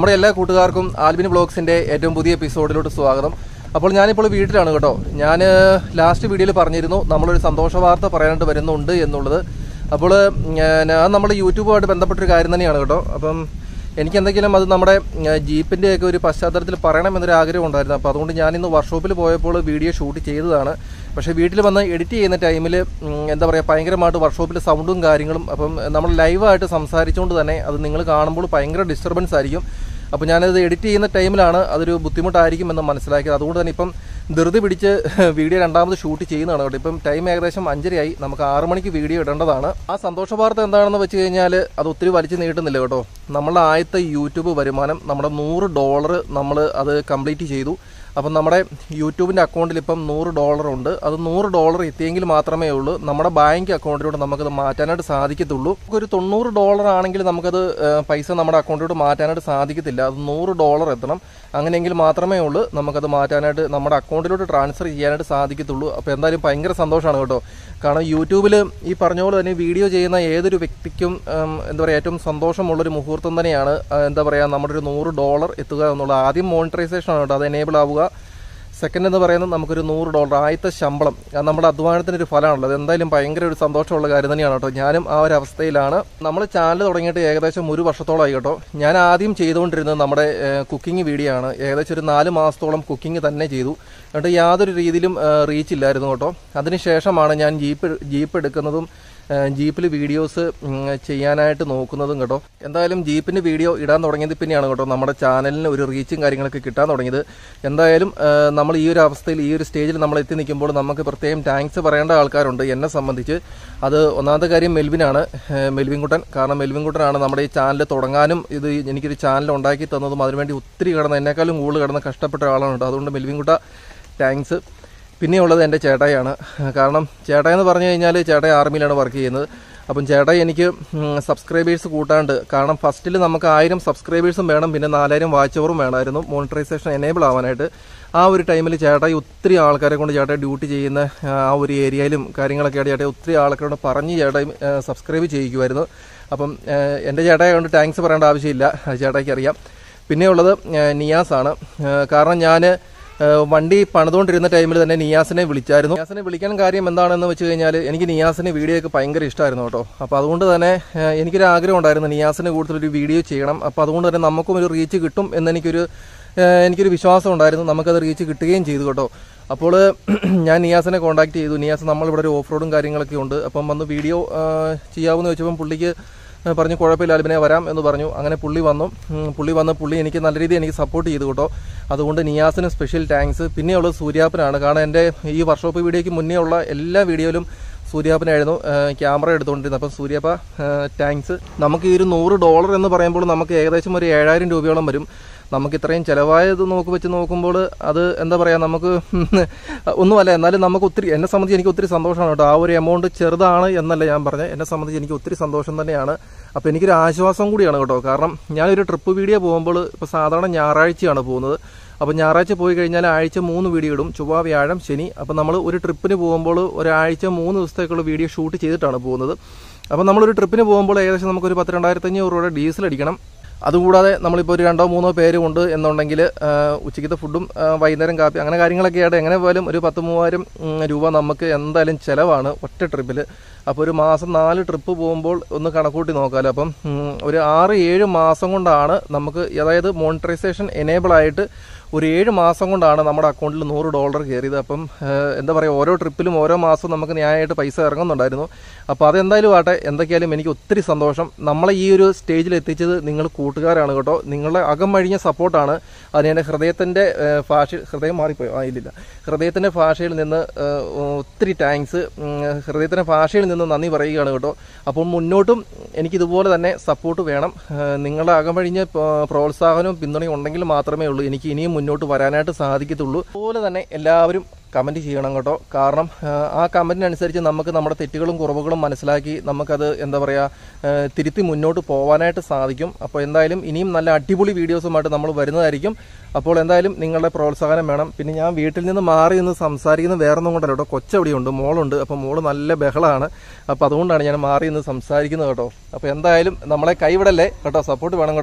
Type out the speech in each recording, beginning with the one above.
നമ്മുടെ എല്ലാ കൂട്ടുകാർക്കും ആൽബിൻ ബ്ലോഗ്സിന്റെ ഏറ്റവും പുതിയ എപ്പിസോഡിലോട്ട് സ്വാഗതം അപ്പോൾ ഞാനിപ്പോൾ വീട്ടിലാണ് കേട്ടോ ഞാൻ ലാസ്റ്റ് വീഡിയോയിൽ പറഞ്ഞിരുന്നു നമ്മളൊരു സന്തോഷ വാർത്ത പറയാനായിട്ട് വരുന്നുണ്ട് എന്നുള്ളത് അപ്പോൾ ഞാൻ നമ്മുടെ യൂട്യൂബുമായിട്ട് ബന്ധപ്പെട്ടൊരു കാര്യം തന്നെയാണ് കേട്ടോ അപ്പം എനിക്ക് എന്തെങ്കിലും അത് നമ്മുടെ ജീപ്പിൻ്റെ ഒക്കെ ഒരു പശ്ചാത്തലത്തിൽ പറയണമെന്നൊരു ആഗ്രഹം ഉണ്ടായിരുന്നു അപ്പോൾ അതുകൊണ്ട് ഞാൻ ഇന്ന് വർക്ക്ഷോപ്പിൽ പോയപ്പോൾ വീഡിയോ ഷൂട്ട് ചെയ്തതാണ് പക്ഷേ വീട്ടിൽ വന്ന് എഡിറ്റ് ചെയ്യുന്ന ടൈമിൽ എന്താ പറയുക ഭയങ്കരമായിട്ട് വർക്ക്ഷോപ്പിൽ സൗണ്ടും കാര്യങ്ങളും അപ്പം നമ്മൾ ലൈവായിട്ട് സംസാരിച്ചുകൊണ്ട് തന്നെ അത് നിങ്ങൾ കാണുമ്പോൾ ഭയങ്കര ഡിസ്റ്റർബൻസ് ആയിരിക്കും അപ്പോൾ ഞാനത് എഡിറ്റ് ചെയ്യുന്ന ടൈമിലാണ് അതൊരു ബുദ്ധിമുട്ടായിരിക്കും എന്ന് മനസ്സിലാക്കിയത് അതുകൊണ്ട് തന്നെ ഇപ്പം ധൃതി പിടിച്ച് വീഡിയോ രണ്ടാമത് ഷൂട്ട് ചെയ്യുന്നതാണ് കേട്ടോ ഇപ്പം ടൈം ഏകദേശം അഞ്ചരയായി നമുക്ക് ആറ് മണിക്ക് വീഡിയോ ഇടേണ്ടതാണ് ആ സന്തോഷ വാർത്ത എന്താണെന്ന് വെച്ച് കഴിഞ്ഞാൽ അത് ഒത്തിരി വലിച്ചു നീട്ടുന്നില്ല കേട്ടോ നമ്മളുടെ ആദ്യത്തെ യൂട്യൂബ് വരുമാനം നമ്മുടെ നൂറ് ഡോളർ നമ്മൾ അത് കംപ്ലീറ്റ് ചെയ്തു അപ്പം നമ്മുടെ യൂട്യൂബിൻ്റെ അക്കൗണ്ടിൽ ഇപ്പം നൂറ് ഡോളർ ഉണ്ട് അത് നൂറ് ഡോളർ എത്തിയെങ്കിൽ മാത്രമേ ഉള്ളൂ നമ്മുടെ ബാങ്ക് അക്കൗണ്ടിലൂടെ നമുക്കത് മാറ്റാനായിട്ട് സാധിക്കത്തുള്ളൂ ഒരു തൊണ്ണൂറ് ഡോളർ ആണെങ്കിൽ നമുക്കത് ഏഹ്, പൈസ നമ്മുടെ അക്കൗണ്ടിലൂടെ മാറ്റാനായിട്ട് സാധിക്കത്തില്ല അത് നൂറ് ഡോളർ എത്തണം അങ്ങനെയെങ്കിൽ മാത്രമേ ഉള്ളൂ നമുക്കത് മാറ്റാനായിട്ട് നമ്മുടെ അക്കൗണ്ടിലോട്ട് ട്രാൻസ്ഫർ ചെയ്യാനായിട്ട് സാധിക്കത്തുള്ളൂ അപ്പോൾ എന്തായാലും ഭയങ്കര സന്തോഷമാണ് കേട്ടോ കാരണം യൂട്യൂബിൽ ഈ പറഞ്ഞ പോലെ തന്നെ വീഡിയോ ചെയ്യുന്ന ഏതൊരു വ്യക്തിക്കും ഉം, എന്താ പറയുക ഏറ്റവും സന്തോഷമുള്ളൊരു മുഹൂർത്തം തന്നെയാണ് ആ, എന്താ പറയുക നമ്മുടെ ഒരു നൂറ് ഡോളർ എത്തുക എന്നുള്ളത് ആദ്യം മോണിറ്ററൈസേഷൻ ആണ് കേട്ടോ അത് എനേബിൾ ആവുക സെക്കൻഡ് എന്ന് പറയുന്നത് നമുക്കൊരു നൂറ് ഡോളർ ആദ്യത്തെ ശമ്പളം അത് നമ്മുടെ അധ്വാനത്തിൻ്റെ ഒരു ഫലമാണല്ലോ അത് എന്തായാലും ഭയങ്കര ഒരു സന്തോഷമുള്ള കാര്യം തന്നെയാണ് കേട്ടോ ഞാനും ആ ഒരു അവസ്ഥയിലാണ് നമ്മൾ ചാനൽ തുടങ്ങിയിട്ട് ഏകദേശം ഒരു വർഷത്തോളമായി കേട്ടോ ഞാൻ ആദ്യം ചെയ്തുകൊണ്ടിരുന്നത് നമ്മുടെ കുക്കിംഗ് വീഡിയോ ആണ് ഏകദേശം ഒരു നാല് മാസത്തോളം കുക്കിംഗ് തന്നെ ചെയ്തു എന്നിട്ട് യാതൊരു രീതിയിലും റീച്ച് ഇല്ലായിരുന്നു കേട്ടോ അതിനുശേഷമാണ് ഞാൻ ജീപ്പ് ജീപ്പ് എടുക്കുന്നതും ജീപ്പിൽ വീഡിയോസ് ചെയ്യാനായിട്ട് നോക്കുന്നതും കേട്ടോ എന്തായാലും ജീപ്പിന്റെ വീഡിയോ ഇടാൻ തുടങ്ങിയത് പിന്നെയാണ് കേട്ടോ നമ്മുടെ ചാനലിന് ഒരു റീച്ചും കാര്യങ്ങളൊക്കെ കിട്ടാൻ തുടങ്ങിയത് എന്തായാലും ആ, നമ്മൾ ഈ ഒരു അവസ്ഥയിൽ ഈ ഒരു സ്റ്റേജിൽ നമ്മൾ എത്തി നിൽക്കുമ്പോൾ നമുക്ക് പ്രത്യേകം താങ്ക്സ് പറയേണ്ട ആൾക്കാരുണ്ട് എന്നെ സംബന്ധിച്ച് അത് ഒന്നാമത്തെ കാര്യം മെൽവിനാണ് ആ, മെൽവിൻ കുട്ടൻ കാരണം മെൽവിൻ കുട്ടനാണ് നമ്മുടെ ഈ ചാനൽ തുടങ്ങാനും ഇത് എനിക്കൊരു ചാനൽ ഉണ്ടാക്കി തന്നതും അതിനുവേണ്ടി ഒത്തിരി കിടന്ന് എന്നെക്കാളും കൂടുതൽ കിടന്ന് കഷ്ടപ്പെട്ട ആളാണ് കേട്ടോ അതുകൊണ്ട് മെൽവിൻ കുട്ട താങ്ക്സ് പിന്നെയുള്ളത് എൻ്റെ ചേട്ടായാണ് കാരണം ചേട്ടായി എന്ന് പറഞ്ഞു കഴിഞ്ഞാൽ ചേട്ടായി ആർമിയിലാണ് വർക്ക് ചെയ്യുന്നത് അപ്പം ചേട്ടായി എനിക്ക് സബ്സ്ക്രൈബേഴ്സ് കൂട്ടാണ്ട് കാരണം ഫസ്റ്റിൽ നമുക്ക് ആയിരം സബ്സ്ക്രൈബേഴ്സും വേണം പിന്നെ നാലായിരം വാച്ച് ഓവറും വേണമായിരുന്നു മോണിറ്ററൈസേഷൻ എനേബിൾ ആവാനായിട്ട് ആ ഒരു ടൈമിൽ ചേട്ടായി ഒത്തിരി ആൾക്കാരെ കൊണ്ട് ചേട്ടായി ഡ്യൂട്ടി ചെയ്യുന്ന ആ ഒരു ഏരിയയിലും കാര്യങ്ങളൊക്കെ ആയിട്ട് ചേട്ടായി ഒത്തിരി ആൾക്കാരോട് പറഞ്ഞ് ചേട്ടായി സബ്സ്ക്രൈബ് ചെയ്യിക്കുമായിരുന്നു അപ്പം ആ, എൻ്റെ ചേട്ടായി കൊണ്ട് താങ്ക്സ് പറയേണ്ട ആവശ്യമില്ല അത് ചേട്ടായിക്ക് അറിയാം പിന്നെയുള്ളത് ആ, നിയാസാണ് ആ, കാരണം ഞാൻ ഏഹ് വണ്ടി പണിതുകൊണ്ടിരുന്ന ടൈമിൽ തന്നെ നിയാസിനെ വിളിച്ചായിരുന്നു നിയാസിനെ വിളിക്കാൻ കാര്യം എന്താണെന്ന് വെച്ച് കഴിഞ്ഞാൽ എനിക്ക് നിയാസിന് വീഡിയോ ഒക്കെ ഭയങ്കര ഇഷ്ടമായിരുന്നു കേട്ടോ അപ്പോൾ അതുകൊണ്ട് തന്നെ ഏഹ് എനിക്കൊരു ആഗ്രഹം ഉണ്ടായിരുന്നു നിയാസിനെ കൂടുതലൊരു വീഡിയോ ചെയ്യണം അപ്പോൾ അതുകൊണ്ട് തന്നെ നമുക്കും ഒരു റീച്ച് കിട്ടും എന്നെനിക്കൊരു ഏഹ് എനിക്കൊരു വിശ്വാസം ഉണ്ടായിരുന്നു നമുക്കത് റീച്ച് കിട്ടുകയും ചെയ്തു കേട്ടോ അപ്പോൾ ഞാൻ നിയാസിനെ കോൺടാക്ട് ചെയ്തു നിയാസ് നമ്മളിവിടെ ഒരു ഓഫ് റോഡും കാര്യങ്ങളൊക്കെ ഉണ്ട് അപ്പം വന്ന് വീഡിയോ ചെയ്യാമെന്ന് വെച്ചപ്പം പുള്ളിക്ക് ഏഹ് പറഞ്ഞു കുഴപ്പമില്ല അൽബിനെ വരാം എന്ന് പറഞ്ഞു അങ്ങനെ പുള്ളി വന്നു ഉം, പുള്ളി വന്ന് പുള്ളി എനിക്ക് നല്ല രീതിയിൽ എനിക്ക് സപ്പോർട്ട് ചെയ്തു കേട്ടോ അതുകൊണ്ട് നിയാസിന് സ്പെഷ്യൽ താങ്ക്സ് പിന്നെയുള്ളത് സൂര്യാപ്പനാണ് കാരണം എൻ്റെ ഈ വർക്ക്ഷോപ്പ് വീഡിയോയ്ക്ക് മുന്നേ ഉള്ള എല്ലാ വീഡിയോയിലും സൂര്യാപ്പനായിരുന്നു ഏഹ് ക്യാമറ എടുത്തുകൊണ്ടിരുന്നത് അപ്പം സൂര്യാപ്പ ഏഹ് താങ്ക്സ് നമുക്ക് ഈ ഒരു നൂറ് ഡോളർ എന്ന് പറയുമ്പോൾ നമുക്ക് ഏകദേശം ഒരു ഏഴായിരം രൂപയോളം വരും നമുക്ക് ഇത്രയും ചിലവായത് നോക്കി വെച്ച് നോക്കുമ്പോൾ അത് എന്താ പറയുക നമുക്ക് ഒന്നുമല്ല എന്നാലും നമുക്ക് ഒത്തിരി എന്നെ സംബന്ധിച്ച് എനിക്ക് ഒത്തിരി സന്തോഷമാണ് കേട്ടോ ആ ഒരു എമൗണ്ട് ചെറുതാണ് എന്നല്ല ഞാൻ പറഞ്ഞത് എന്നെ സംബന്ധിച്ച് എനിക്ക് ഒത്തിരി സന്തോഷം തന്നെയാണ് അപ്പോൾ എനിക്കൊരു ആശ്വാസം കൂടിയാണ് കേട്ടോ കാരണം ഞാനൊരു ട്രിപ്പ് വീഡിയോ പോകുമ്പോൾ ഇപ്പോൾ സാധാരണ ഞായറാഴ്ചയാണ് പോകുന്നത് അപ്പോൾ ഞായറാഴ്ച പോയി കഴിഞ്ഞാൽ ആഴ്ച മൂന്ന് വീഡിയോ ഇടും ചൊവ്വ വ്യാഴം ശനി അപ്പോൾ നമ്മൾ ഒരു ട്രിപ്പിന് പോകുമ്പോൾ ഒരാഴ്ച മൂന്ന് ദിവസത്തേക്കുള്ള വീഡിയോ ഷൂട്ട് ചെയ്തിട്ടാണ് പോകുന്നത് അപ്പോൾ നമ്മളൊരു ട്രിപ്പിന് പോകുമ്പോൾ ഏകദേശം നമുക്കൊരു പത്ത് രണ്ടായിരത്തി അഞ്ഞൂറ് രൂപയുടെ ഡീസൽ അടിക്കണം അതുകൂടാതെ നമ്മളിപ്പോൾ ഒരു രണ്ടോ മൂന്നോ പേര് ഉണ്ട് എന്നുണ്ടെങ്കിൽ ഉച്ചയ്ക്കത്തെ ഫുഡും ആ, വൈകുന്നേരം കാപ്പി അങ്ങനെ കാര്യങ്ങളൊക്കെ ആയിട്ട് എങ്ങനെ പോയാലും ഒരു പത്ത് മൂവായിരം ഉം, രൂപ നമുക്ക് എന്തായാലും ചിലവാണ് ഒറ്റ ട്രിപ്പിൽ അപ്പോൾ ഒരു മാസം നാല് ട്രിപ്പ് പോകുമ്പോൾ ഒന്ന് കണക്കൂട്ടി നോക്കാമല്ലോ അപ്പം ഉം, ഒരു ആറ് ഏഴ് മാസം കൊണ്ടാണ് നമുക്ക് അതായത് മോണിറ്ററൈസേഷൻ എനേബിൾ ആയിട്ട് ഒരു ഏഴ് മാസം കൊണ്ടാണ് നമ്മുടെ അക്കൗണ്ടിൽ നൂറ് ഡോളർ കയറിയത് അപ്പം ഏഹ്, എന്താ പറയുക ഓരോ ട്രിപ്പിലും ഓരോ മാസവും നമുക്ക് ന്യായമായിട്ട് പൈസ ഇറങ്ങുന്നുണ്ടായിരുന്നു അപ്പോൾ അതെന്തായാലും ആട്ടെ എന്തൊക്കെയായാലും എനിക്ക് ഒത്തിരി സന്തോഷം നമ്മളെ ഈ ഒരു സ്റ്റേജിൽ എത്തിച്ചത് നിങ്ങൾ കൂട്ടുകാരാണ് കേട്ടോ നിങ്ങളുടെ അകമഴിഞ്ഞ സപ്പോർട്ടാണ് അതിന് എൻ്റെ ഹൃദയത്തിൻ്റെ ഭാഷ ഹൃദയം മാറിപ്പോയോ ആ ഇല്ലില്ല ഹൃദയത്തിൻ്റെ ഭാഷയിൽ നിന്ന് ഏഹ്, ഒത്തിരി താങ്ക്സ് ഹൃദയത്തിൻ്റെ ഭാഷയിൽ നിന്ന് നന്ദി പറയുകയാണ് കേട്ടോ അപ്പോൾ മുന്നോട്ടും എനിക്കിതുപോലെ തന്നെ സപ്പോർട്ട് വേണം ഏഹ്, നിങ്ങളുടെ അകമഴിഞ്ഞ പ- പ്രോത്സാഹനവും പിന്തുണയും ഉണ്ടെങ്കിൽ മാത്രമേ ഉള്ളൂ എനിക്ക് ഇനിയും മുന്നോട്ട് വരാനായിട്ട് സാധിക്കത്തുള്ളൂ അതുപോലെ തന്നെ എല്ലാവരും കമൻറ്റ് ചെയ്യണം കേട്ടോ കാരണം ആ, ആ കമൻറ്റിനനുസരിച്ച് നമുക്ക് നമ്മുടെ തെറ്റുകളും കുറവുകളും മനസ്സിലാക്കി നമുക്കത് എന്താ പറയുക ആ, തിരുത്തി മുന്നോട്ട് പോകാനായിട്ട് സാധിക്കും അപ്പോൾ എന്തായാലും ഇനിയും നല്ല അടിപൊളി വീഡിയോസുമായിട്ട് നമ്മൾ വരുന്നതായിരിക്കും അപ്പോൾ എന്തായാലും നിങ്ങളുടെ പ്രോത്സാഹനം വേണം പിന്നെ ഞാൻ വീട്ടിൽ നിന്ന് മാറി നിന്ന് സംസാരിക്കുന്നത് വേറെ ഒന്നും കൊണ്ടല്ല കേട്ടോ കൊച്ചവിടെയുണ്ട് മോളുണ്ട് അപ്പോൾ മോള് നല്ല ബഹളമാണ് അപ്പോൾ അതുകൊണ്ടാണ് ഞാൻ മാറി നിന്ന് സംസാരിക്കുന്നത് കേട്ടോ അപ്പോൾ എന്തായാലും നമ്മളെ കൈവിടല്ലേ കേട്ടോ സപ്പോർട്ട് വേണം കേട്ടോ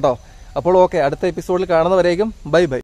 അപ്പോൾ ഓക്കെ അടുത്ത എപ്പിസോഡിൽ കാണുന്നവരേക്കും ബൈ ബൈ